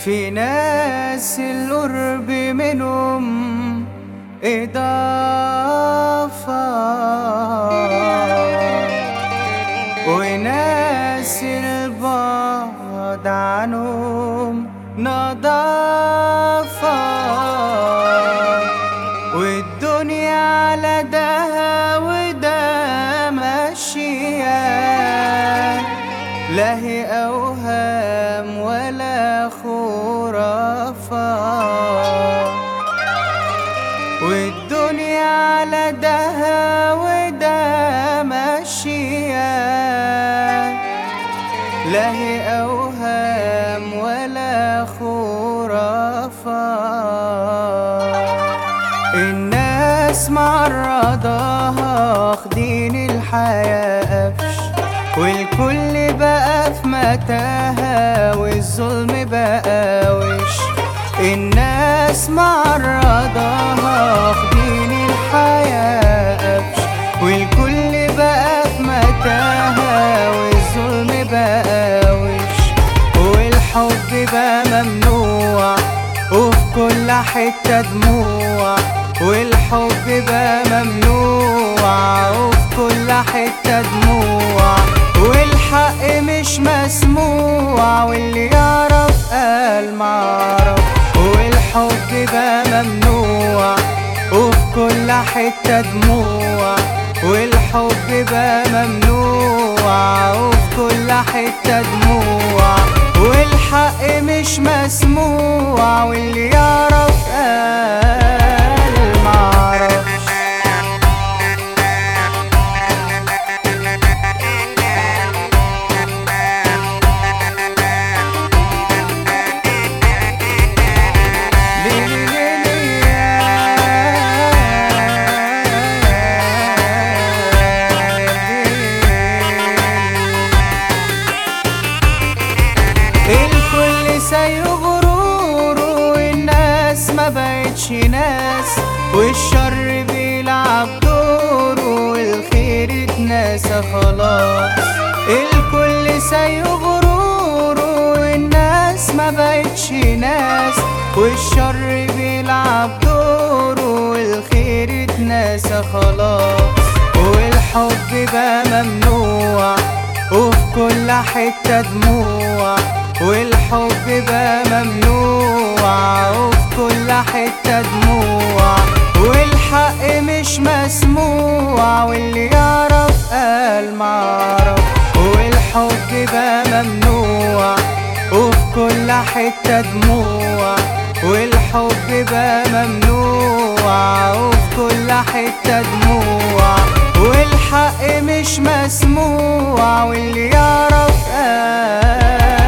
في ناس القرب منهم إضافة وناس البعد عنهم نضافة والدنيا على ده وده ماشية لا هي أوهام ولا خرافة والدنيا على ده وده ماشية لا هي أوهام ولا خرافة الناس معرضاها واخدين الحياة قفش والكل بقى في متاهة والظلم بقى وش الناس معرضاها واخدين الحياة قفش والكل بقى في متاهة والظلم بقى وش والحب بقى ممنوع وفي كل حتة دموع والحب بقى ممنوع وفي كل حتة دموع والحق مش مسموع واللي يعرف قال معرف والحب بقى ممنوع وفي كل حتة دموع والحب بقى ممنوع وفي كل حتة دموع والحق مش مسموع واللي يعرف قال معرفش لي لي لي لي يا الكل سايق غروره والناس ما بقتش ناس والشر بيلعب دوره والخير اتنسى خلاص الكل سايق غروره والناس ما بقتش ناس والشر بيلعب دوره والخير اتنسى خلاص والحب بقى ممنوع وفي كل حتة دموع والحب بقى ممنوع وفي كل حتة دموع والحق مش مسموع واللي يعرف قال معرف والحب بقى ممنوع وفي كل حتة دموع والحب بقى ممنوع وفي كل حتة دموع والحق مش مسموع واللي يعرف قال